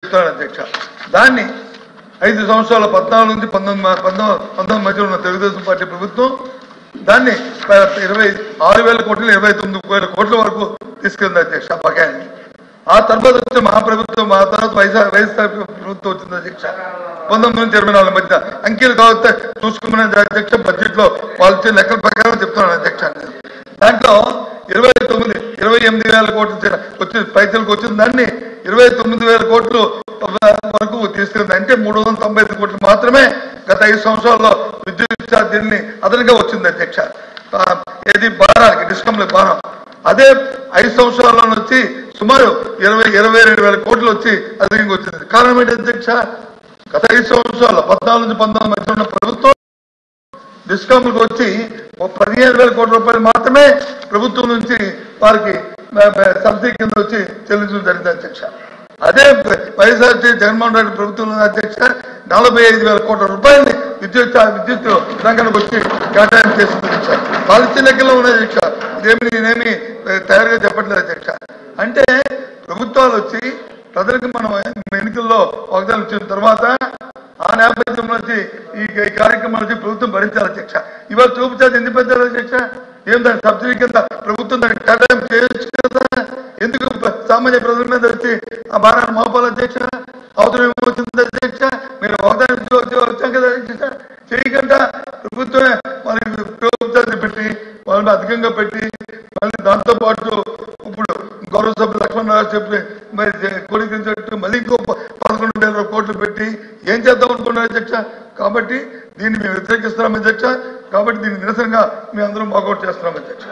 చెప్తున్నాను అధ్యక్ష దాన్ని ఐదు సంవత్సరాల పద్నాలుగు నుంచి పంతొమ్మిది మ- పంతొమ్మిది పంతొమ్మిది మధ్య ఉన్న తెలుగుదేశం పార్టీ ప్రభుత్వం దాన్ని ప- ఇరవై ఆరు వేల కోట్లు ఇరవై తొమ్మిది వేల కోట్ల వరకు తీసుకెళ్ళింది అధ్యక్ష బకాయిని ఆ తర్వాత వచ్చే మహాప్రభుత్వం ఆ తర్వాత వైఎస్ఆర్ వైఎస్ఆర్ ప్రభుత్వం వచ్చింది అధ్యక్ష పంతొమ్మిది నుంచి ఇరవై నాలుగు మధ్య అంకెలు కావస్తే చూసుకున్న అధ్యక్ష బడ్జెట్ లో వాళ్ళు ఇచ్చే లెక్కల ప్రకారం చెప్తున్నాను అధ్యక్ష నేను. దాంట్లో ఇరవై తొమ్మిది ఇరవై ఎనిమిది వేల కోట్లు చే- వచ్చి పైసలకు వచ్చిన దాన్ని ఇరవై తొమ్మిది వేల కోట్లు వరకు తీసుకెళ్ళింది అంటే మూడు వందల తొంభై ఐదు కోట్లు మాత్రమే గత ఐదు సంవత్సరాల్లో విద్యుత్ ఛార్జీల్ని అదనంగా వచ్చింది అధ్యక్ష ఆ, ఏది భారానికి డిస్కంల భారం అదే ఐదు సంవత్సరాల్లో వచ్చి సుమారు ఇరవై ఇరవై రెండు వేల కోట్లు వచ్చి అదనంగా వచ్చింది కారణం ఏంటి అధ్యక్ష గత ఐదు సంవత్సరాలు పద్నాలుగు నుంచి పంతొమ్మిది మధ్య ఉన్న ప్రభుత్వం డిస్కౌంట్కి వచ్చి ఒక పదిహేను వేల కోట్ల రూపాయలు మాత్రమే ప్రభుత్వం నుంచి వారికి మ- మ- సబ్సిడీ కింద వచ్చి చెల్లించడం జరిగింది అధ్యక్ష అదే వైఎస్ఆర్ జగన్మోహన్ రెడ్డి ప్రభుత్వం అధ్యక్ష నలభై ఐదు వేల కోట్ల రూపాయలని విద్యుత్ విద్యుత్ రంగానికి వచ్చి కేటాయింపు చేసింది అధ్యక్ష వాళ్ళు ఇచ్చిన లెక్కలో ఉన్నాయి అధ్యక్ష ఇదేమి నేనేమి తయారుగా చెప్పట్లేదు అధ్యక్ష అంటే ప్రభుత్వాలు వచ్చి ప్రజలకు మనం ఎన్నికల్లో వాగ్దానం ఇచ్చిన తర్వాత ఆ నేపథ్యంలో వచ్చి ఈ ఈ కార్యక్రమం వచ్చి ప్రభుత్వం భరించాలి అధ్యక్ష ఇవాళ చూపించాలి ఎందుకు పెంచాలి అధ్యక్ష ఏం దాని సబ్సిడీ కింద ప్రభుత్వం దానికి కేటాయింపు చేయొచ్చు కదా ఎందుకు ప్ర- సామాన్య ప్రజల మీద వచ్చి ఆ భారాన్ని మోపాలి అధ్యక్ష అవసరం ఏమవుతుంది అధ్యక్ష మీరు వాగ్దానం ఇచ్చి వచ్చి- వచ్చాం కదా అధ్యక్ష చేయకుండా ప్రభుత్వమే వాళ్ళకి ప్రభుత్వాన్ని పెట్టి వాళ్ళని అధికంగా పెట్టి మళ్ళీ దాంతో పాటు ఇప్పుడు గౌరవ సభ్యులు లక్ష్మణరావు చెప్పి మరి కోరికరించినట్టు మళ్ళీ ఇంకో ప- పదకొండు వేల కోట్లు పెట్టి ఏం చేద్దాం అనుకున్నారు అధ్యక్ష కాబట్టి దీన్ని మేము వ్యతిరేకిస్తున్నాం అధ్యక్ష కాబట్టి దీన్ని నిరసనగా మేము అందరం వాకౌట్ చేస్తున్నాం అధ్యక్ష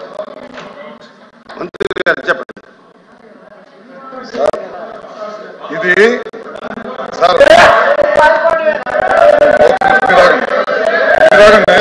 మంత్రి గారు చెప్పండి ఇది సార్ విరాగం. విరాగం.